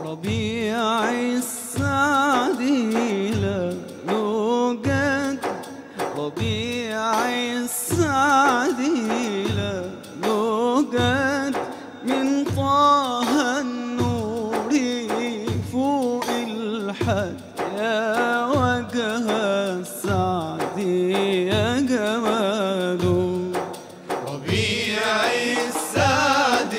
ربيع السعد لا يوجد ربيع السعد لا يوجد من طه النور فوق الحد يا وجه السعد يا جماله ربيع السعد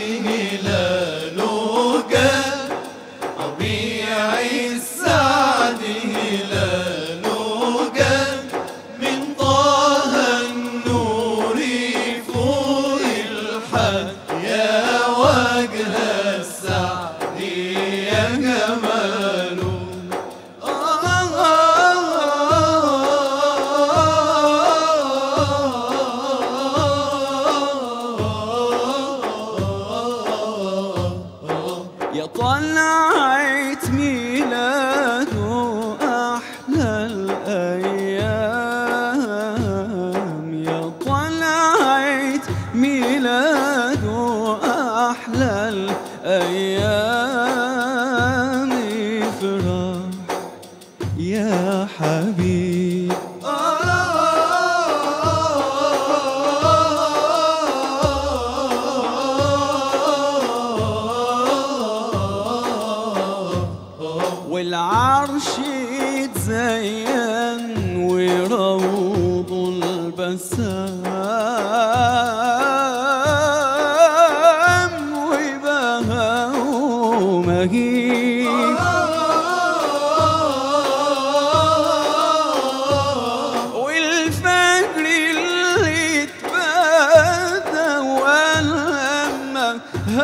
هلاله جاء ربيع السعد هلاله جاء من طه النور فوق الحد يا وجه السعد يا جماله يا طلعت ميلاده أحلى الأيام يا طلعت ميلاده أحلى الأيام افرح يا حبيب والعرش يتزين ويروض البسام ويبهى ومهيب والفجر اللي اتبدى والأمة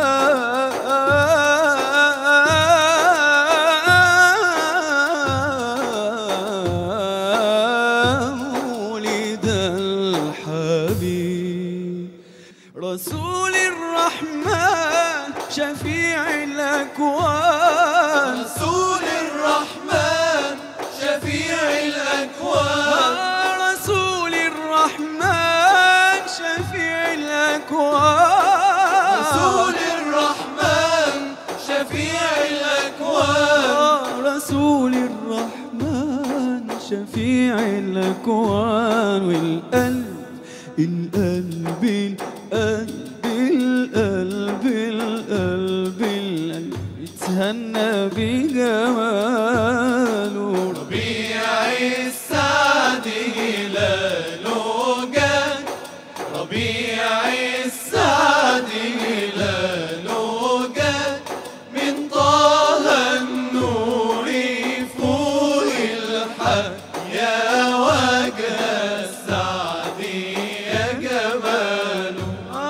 ولد الحبيب رسول الرحمن شفيع الأكوان رسول الرحمن شفيع الأكوان رسول الرحمن شفيع الأكوان رسول الرحمن شفيع الأكوان رسول الرحمن شفيع الأكوان والقلب القلب القلب القلب القلب القلب اتهنى بجماله ربيع السعد هلاله جاء ربيع السعد هلاله جاء من طه النور فوق الحد يا وجه السعد يا جماله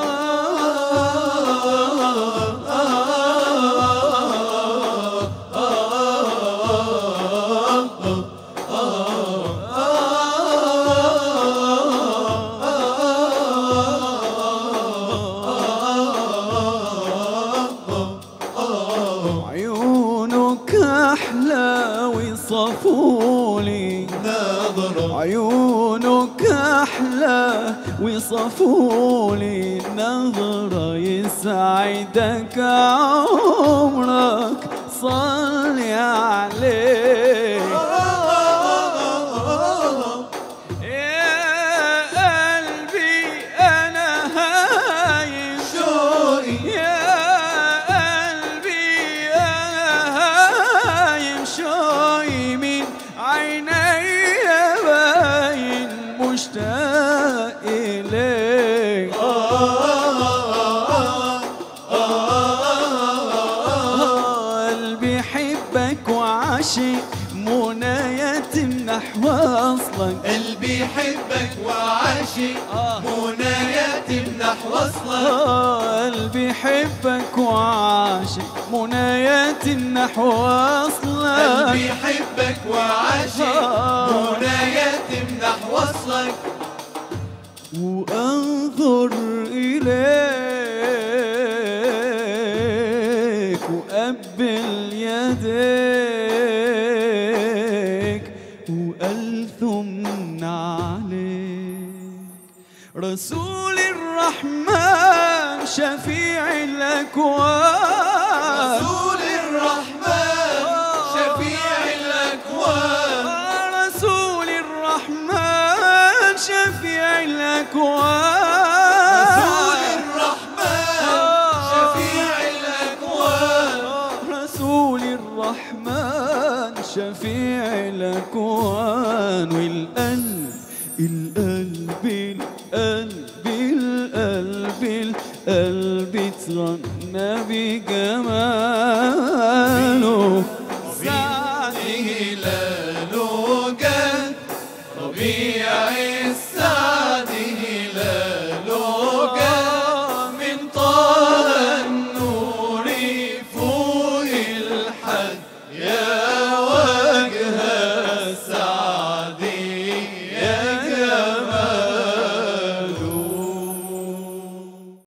عيونك أحلى وصفولي نظرة عيونك أحلى وصفولي نظرة يسعدك عمرك صلي عليه يا قلبي أنا هايم شوقي يا قلبي أنا هايم شوي من عيني باين مشتاق إليك قلبي حبك وعاشق منايا تمنح وصلك قلبي يحبك وعاشق آه. منايا تمنح وصلك قلبي حبك وعاشق منايا تمنح وصلك قلبي يحبك وعاشق آه. منايا تمنح وصلك وأنظر إليك وأقبل يديك وألثم عليك رسول الرحمن شفيع الأكوان رسول الرحمن شفيع الأكوان والقلب